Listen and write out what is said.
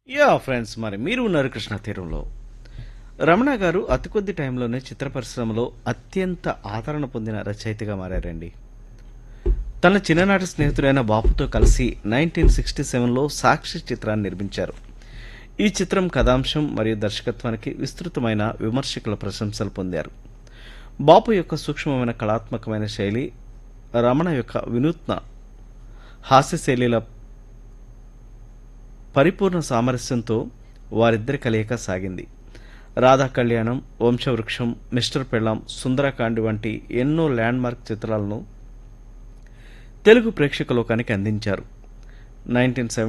yeah friends మరి మీరు ఉన్నారు కృష్ణ తీరంలో రమణ గారు అతి కొద్ది టైంలోనే చిత్ర పరిశ్రమలో అత్యంత ఆదరణ పొందిన రచయితగా మారారండి తన చిన్ననాటి స్నేహితుడైన బాపుతో కలిసి నైన్టీన్ సిక్స్టీ సెవెన్లో సాక్షి చిత్రాన్ని నిర్మించారు ఈ చిత్రం కథాంశం మరియు దర్శకత్వానికి విస్తృతమైన విమర్శకుల ప్రశంసలు పొందారు బాపు యొక్క సూక్ష్మమైన కళాత్మకమైన శైలి రమణ యొక్క వినూత్న హాస్య శైలిల పరిపూర్ణ సామరస్యంతో వారిద్దరి కలయిక సాగింది రాధా కళ్యాణం వంశవృక్షం మిస్టర్ పెళ్ళాం సుందరకాండ్ వంటి ఎన్నో ల్యాండ్మార్క్ చిత్రాలను తెలుగు ప్రేక్షక లోకానికి అందించారు నైన్టీన్